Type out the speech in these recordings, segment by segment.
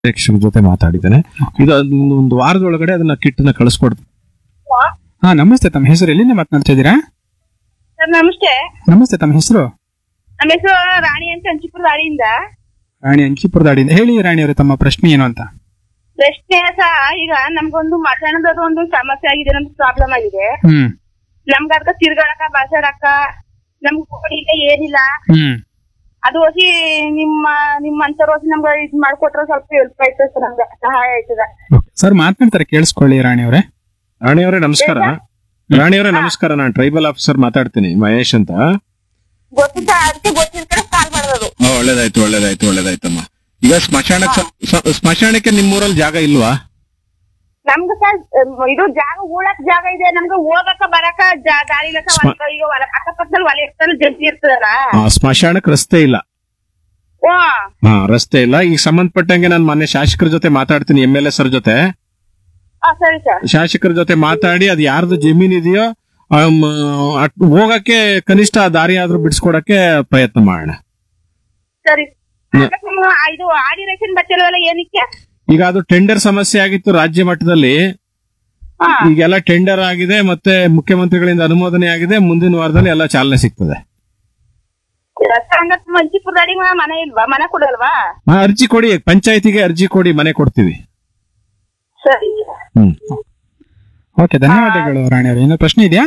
ಪ್ರೇಕ್ಷಕರ ಜೊತೆ ಮಾತಾಡಿದ್ದೇನೆ ಇದು ಒಂದು- ಒಂದು ವಾರದೊಳಗಡೆ ಅದನ್ನ ಕಿಟ್ನ ಕಳಿಸ್ಕೊಡ್ತೀನಿ ಹಾ ನಮಸ್ತೆ ತಮ್ಮ ಹೆಸರು ಎಲ್ಲಿಂದ ಮಾತನಾಡ್ತಾ ಇದ್ದೀರಾ ಸರ್ ನಮಸ್ತೆ ನಮಸ್ತೆ ತಮ್ಮ ಹೆಸರು ನಮ್ಮ ಹೆಸರು ರಾಣಿ ಅಂತ ಹಂಚಿಪುರ ದಾಳಿಯಿಂದ ರಾಣಿ ಅಂಕಿಪುರ ದಾಡಿಯಿಂದ ಹೇಳಿ ರಾಣಿ ಅವರೇ ತಮ್ಮ ಪ್ರಶ್ನೆ ಏನು ಅಂತ ಪ್ರಶ್ನೆ ಸಹ ಈಗ ನಮ್ಗೊಂದು ಮಧ್ಯಾಹ್ನದ ಒಂದು ಸಮಸ್ಯೆ ಆಗಿದೆ ನಮ್ಗೆ ಪ್ರಾಬ್ಲಮ್ ಆಗಿದೆ ಹ್ಮ್ ನಮ್ಗೆ ಅದಕ್ಕೆ ತಿರ್ಗಾಡಕ ಬಾಸಾಡಕ ನಮ್ಗೆ ಗೋಳಿಲ್ಲ ಏನಿಲ್ಲ ಹ್ಮ್ ಅದು ಹೋಗಿ ನಿಮ್ಮ ನಿಮ್ಮ ಅಂತವ್ರು ಹೋಗಿ ನಮ್ಗೆ ಇದ್ ಮಾಡ್ಕೊಟ್ರೆ ಸ್ವಲ್ಪ ಹೆಲ್ಪ್ ಆಯ್ತದೆ ಸರ್ ನಮ್ಗೆ ಸಹಾಯ ಆಯ್ತದ ಸರ್ ಮಾತನಾಡ್ತಾರೆ ಕೇಳಿಸ್ಕೊಳ್ಳಿ ರಾಣಿ ಅವರೇ ರಾಣಿಯವರೇ ನಮಸ್ಕಾರ ರಾಣಿಯವರೇ ನಮಸ್ಕಾರ ನಾನು ಟ್ರೈಬಲ್ ಆಫೀಸರ್ ಮಾತಾಡ್ತೀನಿ ಮಹೇಶ್ ಅಂತ ಗೊತ್ತು ಸರ್ ಅದಕ್ಕೆ ಗೊತ್ತಿನ ಕಡೆ ಕಾಲ್ ಮಾಡೋದು ಆ, ಒಳ್ಳೇದಾಯ್ತು ಒಳ್ಳೇದಾಯ್ತು ಒಳ್ಳೇದಾಯ್ತಮ್ಮ ಈಗ ಸ್ಮಶಾನಕ್ಕೆ ಸ- ಸ್ಮಶಾನಕ್ಕೆ ನಿಮ್ಮೂರಲ್ಲಿ ಜಾಗ ಇಲ್ವಾ ನಮ್ಗೆ ಸರ್ ಇದು ಜಾಗ ಉಳಕ್ ಜಾಗ ಇದೆ ನಮ್ಗೆ ಹೋಗಕ ಬರಕ ಜಾ- ದಾರಿ ಇಲ್ಲ ಸರ್ ಸ್ಮ- ಈಗ ಹೊಲ ಅಕ್ಕಪಕ್ಕದಲ್ಲಿ ಹೊಲ ಇರ್ತಲ್ಲ ಜಡ್ಜಿ ಇರ್ತದಲ್ಲ ಆ, ಸ್ಮಶಾನಕ್ಕೆ ರಸ್ತೆ ಇಲ್ಲ ಓ ಹಾ ರಸ್ತೆ ಇಲ್ಲ ಈಗ ಸಂಬಂಧಪಟ್ಟಂಗೆ ನಾನು ಮೊನ್ನೆ ಶಾಸಕರ ಜೊತೆ ಮಾತಾಡ್ತೀನಿ ಎಂ ಎಲ್ ಎಸ್ ಅವ್ರ ಜೊತೆ ಆ, ಸರಿ ಸರ್ ಶಾಸಕರ ಜೊತೆ ಮಾತಾಡಿ ಅದು ಯಾರ್ದು ಜಮೀನ್ ಇದೆಯೋ ಆಮ್, ಅಟ್- ಹೋಗಕ್ಕೆ ಕನಿಷ್ಠ ಆ ದಾರಿ ಆದ್ರೂ ಬಿಡಿಸ್ಕೊಡಕ್ಕೆ ಪ್ರಯತ್ನ ಮಾಡೋಣ ಸರಿ ನ- ಅದಕ್ಕೆ ನಿಮ್ಮ ಇದು ಆಡಿ ರೇಷನ್ ಬರ್ತಿಲ್ವಲ್ಲ ಏನಕ್ಕೆ ಈಗ ಅದು ಟೆಂಡರ್ ಸಮಸ್ಯೆ ಆಗಿತ್ತು ರಾಜ್ಯ ಮಟ್ಟದಲ್ಲಿ ಹಾ ಈಗೆಲ್ಲ ಟೆಂಡರ್ ಆಗಿದೆ ಮತ್ತೆ ಮುಖ್ಯಮಂತ್ರಿಗಳಿಂದ ಅನುಮೋದನೆ ಆಗಿದೆ ಮುಂದಿನ ವಾರದಲ್ಲಿ ಎಲ್ಲ ಚಾಲನೆ ಸಿಗ್ತದೆ ಹಂಗತ್ ಮಂಚಿಪುರ ಗಾಡಿ ಮನೆ ಇಲ್ವಾ ಮನೆ ಕೊಡಲ್ವಾ ಆ, ಅರ್ಜಿ ಕೊಡಿ ಪಂಚಾಯತಿಗೆ ಅರ್ಜಿ ಕೊಡಿ ಮನೆ ಕೊಡ್ತೀವಿ ಸರಿ ಹ್ಮ್ ಓಕೆ ಧನ್ಯವಾದಗಳು ರಾಣಿ ಅವರೇ ಇನ್ನೊಂದು ಪ್ರಶ್ನೆ ಇದೆಯಾ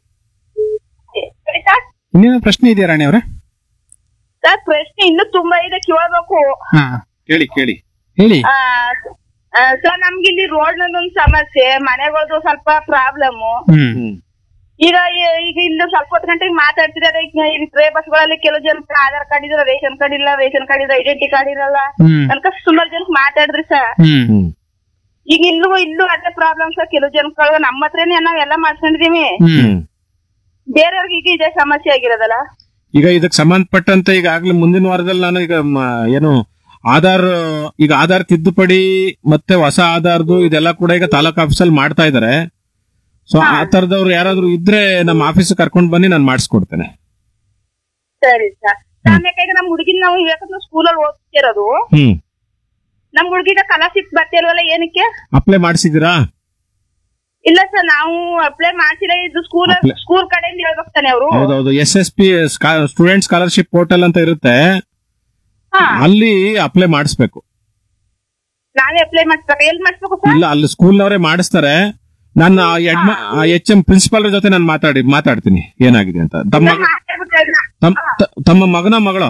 ಸರಿ ಸರ್ ಇನ್ನೇನೋ ಪ್ರಶ್ನೆ ಇದೆಯಾ ರಾಣಿ ಅವರೇ ಸರ್ ಪ್ರಶ್ನೆ ಇನ್ನೂ ತುಂಬಾ ಇದೆ ಕೇಳ್ಬೇಕು ಹಾ ಕೇಳಿ ಕೇಳಿ ಹೇಳಿ ಆ, ಆ, ಸರ್ ನಮ್ಗೆ ಇಲ್ಲಿ ರೋಡ್ ಒಂದು ಸಮಸ್ಯೆ ಮನೆಗಳದ್ದು ಸ್ವಲ್ಪ ಪ್ರಾಬ್ಲಮ್ ಹ್ಮ್ ಹ್ಮ್ ಈಗ ಈ- ಈಗ ಇಲ್ಲಿ ಸ್ವಲ್ಪ ಹೊತ್ತು ಗಂಟೆಗೆ ಮಾತಾಡ್ತಿದ್ದಾರೆ ಈ ಟ್ರೇ ಬಸ್ಗಳಲ್ಲಿ ಕೆಲವು ಜನ ಆಧಾರ್ ಕಾರ್ಡ್ ಇದ್ರೆ ರೇಷನ್ ಕಾರ್ಡ್ ಇಲ್ಲ ರೇಷನ್ ಕಾರ್ಡ್ ಇದ್ರೆ ಐಡೆಂಟಿ ಕಾರ್ಡ್ ಇರಲ್ಲ ಹ್ಮ್ ಅನ್ಕ ಸುಮಾರು ಜನಕ್ಕೆ ಮಾತಾಡಿದ್ರಿ ಸರ್ ಹ್ಮ್ ಹ್ಮ್ ಈಗ ಇಲ್ಲೂ ಇಲ್ಲೂ ಅದೇ ಪ್ರಾಬ್ಲಮ್ ಸರ್ ಕೆಲವು ಜನಗಳು ನಮ್ಮ ಹತ್ರನೇ ನಾವ್ ಎಲ್ಲ ಮಾಡ್ಕೊಂಡಿದೀವಿ ಹ್ಮ್ ಹ್ಮ್ ಬೇರೆಯವ್ರಿಗೆ ಈಗ ಇದೇ ಸಮಸ್ಯೆ ಆಗಿರೋದಲ್ಲ ಈಗ ಇದಕ್ಕೆ ಸಂಬಂಧಪಟ್ಟಂತೆ ಈಗಾಗಲೇ ಮುಂದಿನ ವಾರದಲ್ಲಿ ನಾನು ಈಗ ಮ- ಏನು ಆಧಾರ್ ಈಗ ಆಧಾರ್ ತಿದ್ದುಪಡಿ ಮತ್ತೆ ಹೊಸ ಆಧಾರ್ದು ಇದೆಲ್ಲ ಕೂಡ ಈಗ ತಾಲೂಕ್ ಆಫೀಸಲ್ಲಿ ಮಾಡ್ತಾ ಇದಾರೆ ಸೊ ಆ ತರದವ್ರು ಯಾರಾದ್ರೂ ಇದ್ರೆ ನಮ್ಮ ಆಫೀಸ್ ಕರ್ಕೊಂಡ್ ಬನ್ನಿ ನಾನು ಮಾಡಿಸ್ಕೊಡ್ತೇನೆ ಸರಿ ಸರ್ ಆಮೇಲೆ ಈಗ ನಮ್ ಹುಡುಗಿನ ನಾವು ಯಾಕಂದ್ರೆ ಸ್ಕೂಲಲ್ಲಿ ಓದ್ತಿರೋದು ಹ್ಮ್ ನಮ್ ಹುಡುಗಿಗ ಸ್ಕಾಲರ್ಶಿಪ್ ಬರ್ತಿಲ್ವಲ್ಲ ಏನಕ್ಕೆ ಅಪ್ಲೈ ಮಾಡಿಸಿದೀರಾ ಇಲ್ಲ ಸರ್ ನಾವು ಅಪ್ಲೈ ಮಾಡ್ಸಿಲ್ಲ ಇದು ಸ್ಕೂಲ್ Apply- ಸ್ಕೂಲ್ ಕಡೆಯಿಂದ ಹೇಳ್ಬೇಕು ತಾನೆ ಅವರು ಹೌದೌದು S S P student scholarship portal ಅಂತ ಇರುತ್ತೆ ಹಾ ಅಲ್ಲಿ ಅಪ್ಲೈ ಮಾಡಿಸ್ಬೇಕು ನಾವೇ ಅಪ್ಲೈ ಮಾಡ್ಸ್ಬೇಕು ಎಲ್ಲಿ ಮಾಡಿಸ್ಬೇಕು ಸರ್ ಇಲ್ಲ ಅಲ್ಲಿ ಸ್ಕೂಲ್ನವರೇ ಮಾಡಿಸ್ತಾರೆ ನಾನು ಎಚ್ ಎಂ ಪ್ರಿನ್ಸಿಪಾಲ್ ಜೊತೆ ನಾನು ಮಾತಾಡಿ ಮಾತಾಡ್ತೀನಿ ಏನಾಗಿದೆ ಅಂತ ತಮ್ಮ ತಮ್ಮ ತ- ತಮ್ಮ ಮಗನ ಮಗಳು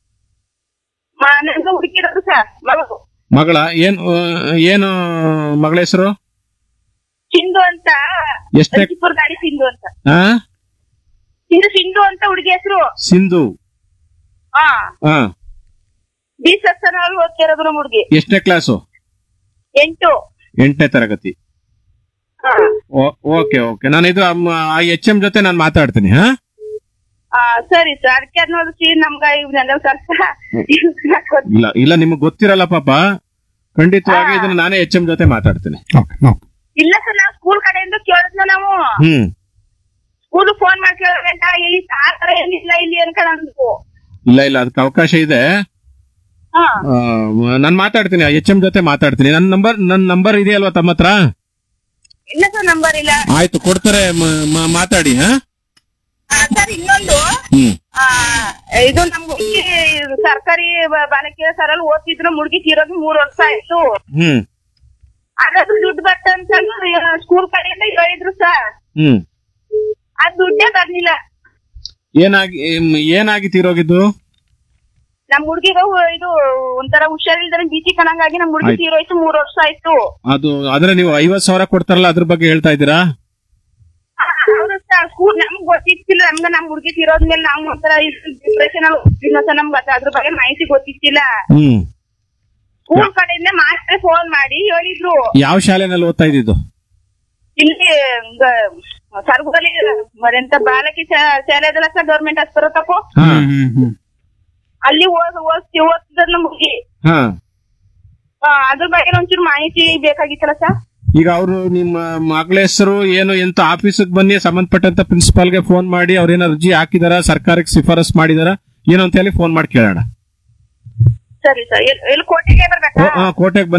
ನಮ್ಗೆ ಹುಡುಕಿರೋದು ಸರ್ ಮಗಳು ಮಗಳ ಏನ್ ಆ, ಏನು ಮಗಳ ಹೆಸರು ಸಿಂಧು ಅಂತ ಎಷ್ಟೇ ಹಂಚಿಪುರ ಗಾಡಿ ಸಿಂಧು ಅಂತ ಆ ಸಿಂಧು ಸಿಂಧು ಅಂತ ಹುಡುಗಿ ಹೆಸರು ಸಿಂಧು ಹಾ ಹಾ ಬಿ ಸೆಕ್ಷನ್ ಅಲ್ಲಿ ಓದ್ತಿರೋದು ನಮ್ಮ ಹುಡುಗಿ ಎಷ್ಟನೇ ಕ್ಲಾಸು ಎಂಟು ಎಂಟನೇ ತರಗತಿ ಹಾ. ಓಕೆ ಓಕೆ ನಾನು ಇದು ಅಮ್ಮ- ಆ ಎಚ್ ಎಂ ಜೊತೆ ನಾನು ಮಾತಾಡ್ತೀನಿ ಹಾ ಆ, ಸರಿ ಸರ್ ಅದಕ್ಕೆ ಅನ್ನೋದು ಸಿ ನಮ್ಗ ಇವ್ನೆಲ್ಲ ಸ್ವಲ್ಪ ಇಲ್ಲ ಇಲ್ಲ ನಿಮ್ಗೆ ಗೊತ್ತಿರಲ್ಲ ಪಾಪ ಖಂಡಿತವಾಗಿ ಇದನ್ನ ನಾನೇ ಎಚ್ ಎಂ ಜೊತೆ ಮಾತಾಡ್ತೀನಿ ಓಕೆ ಓಕೆ ಇಲ್ಲ ಸರ್ ನಾವು ಸ್ಕೂಲ್ ಕಡೆಯಿಂದ ಕೇಳಿದ್ನ ನಾವು ಹ್ಮ್ ಸ್ಕೂಲ್ ಫೋನ್ ಮಾಡಿ ಕೇಳಬೇಕ ಇಲ್ಲಿ ಆ ತರ ಏನಿಲ್ಲ ಇಲ್ಲಿ ಅನ್ಕೊಂಡು ಇಲ್ಲ ಇಲ್ಲ ಅದಕ್ಕೆ ಅವಕಾಶ ಇದೆ ಹಾ ನಾನು ಮಾತಾಡ್ತೀನಿ ಎಚ್ ಎಂ ಜೊತೆ ಮಾತಾಡ್ತೀನಿ ನನ್ನ ನಂಬರ್ ನನ್ನ ನಂಬರ್ ಇದೆಯಲ್ವಾ ತಮ್ಮ ಹತ್ರ ಇಲ್ಲ ಸರ್ ನಂಬರ್ ಇಲ್ಲ ಆಯ್ತು ಕೊಡ್ತಾರೆ ಮ- ಮ- ಮಾತಾಡಿ ಹಾ ಸರ್ ಇನ್ನೊಂದು ಹ್ಮ್ ಆ, ಇದು ನಮ್ ಹುಡುಗಿ ಸರ್ಕಾರಿ ಬ- ಬಾಲಕಿಯರ ಸರಲ್ಲಿ ಓದ್ತಿದ್ರು ಮುಡುಗಿ ತೀರೋದು ಮೂರ್ ವರ್ಷ ಆಯ್ತು ಹ್ಮ್ ಅದ್ರದ್ದು ದುಡ್ಡು ಬಟ್ಟ ಅಂತ ಸ್ಕೂಲ್ ಕಡೆಯಿಂದ ಹೇಳಿದ್ರು ಸರ್ ಹ್ಮ್ ಆ ದುಡ್ಡೇ ಬರ್ಲಿಲ್ಲ ಏನಾಗಿ ಏಮ್, ಏನಾಗಿ ತೀರೋಗಿದ್ದು ನಮ್ ಹುಡ್ಗಿಗ ಇದು ಒಂಥರ ಹುಷಾರಿಲ್ದಾನೆ ಬೀಚಿ ಕಣಂಗಾಗಿ ನಮ್ ಹುಡುಗಿ ಆಯ್ತು. ತೀರೋಯ್ತು ಮೂರ್ ವರ್ಷ ಆಯ್ತು ಅದು ಆದ್ರೆ ನೀವು ಐವತ್ ಸಾವಿರ ಕೊಡ್ತಾರಲ್ಲ ಅದ್ರ ಬಗ್ಗೆ ಹೇಳ್ತಾ ಇದ್ದೀರಾ ಹೌದು ಸರ್ ಸ್ಕೂಲ್ ನಮ್ಗ್ ಗೊತ್ತಿತ್ತಿಲ್ಲ ನಮ್ಗ ನಮ್ ಹುಡುಗಿ ತೀರೋದ್ಮೇಲೆ ನಾವು ಒಂಥರ ಡಿಪ್ರೆಷನ್ ಅಲ್ಲಿ ಹೋಗ್ತಿದ್ನ ಸರ್ ನಮ್ಗೆ ಅದ್ರ- ಅದ್ರ ಬಗ್ಗೆ ಮಾಹಿತಿ ಗೊತ್ತಿತ್ತಿಲ್ಲ ಹ್ಮ್ ಸ್ಕೂಲ್ ಕಡೆಯಿಂದ ಮಾಸ್ಟರ್ ಫೋನ್ ಮಾಡಿ ಹೇಳಿದ್ರು ಯಾವ ಶಾಲೆನಲ್ಲಿ ಓದ್ತಾ ಇದ್ದಿದ್ದು ಇಲ್ಲಿ ಸರ್ಗುದಲ್ಲಿ ಮರೆಂತ ಬಾಲಕಿ ಶಾ- ಶಾಲೆ ಅದಲ್ಲ ಸರ್ ಗೌರ್ಮೆಂಟ್ ಆಸ್ಪತ್ರೆ ತಪ್ಪು ಹಾ ಹ್ಮ್ ಹ್ಮ್ ಹ್ಮ್ ಅಲ್ಲಿ ಓದ್ ಓದ್ತಿ ಓದ್ತಿದ್ರ ನಮ್ ಹುಡುಗಿ ಹಾ ಆ, ಅದ್ರ ಬಗ್ಗೆ ಒಂಚೂರು ಮಾಹಿತಿ ಬೇಕಾಗಿತ್ತಲ್ಲ ಸರ್ ಈಗ ಅವರು ನಿಮ್ಮ ಮಗಳ ಹೆಸರು ಏನು ಎಂತ ಆಫೀಸಿಗೆ ಬನ್ನಿ ಸಂಬಂಧಪಟ್ಟಂತ ಪ್ರಿನ್ಸಿಪಾಲ್ಗೆ ಫೋನ್ ಮಾಡಿ ಅವ್ರೇನ ಅರ್ಜಿ ಹಾಕಿದಾರ ಸರ್ಕಾರಕ್ಕೆ ಶಿಫಾರಸ್ ಮಾಡಿದಾರ ಏನು ಅಂತ ಹೇಳಿ ಫೋನ್ ಮಾಡಿ ಕೇಳೋಣ ಸರಿ ಸರ್ ಎಲ್ಲಿ ಕೋಟೆಗೆ ಬರ್ಬೇಕಾ ಕೋಟೆಗೆ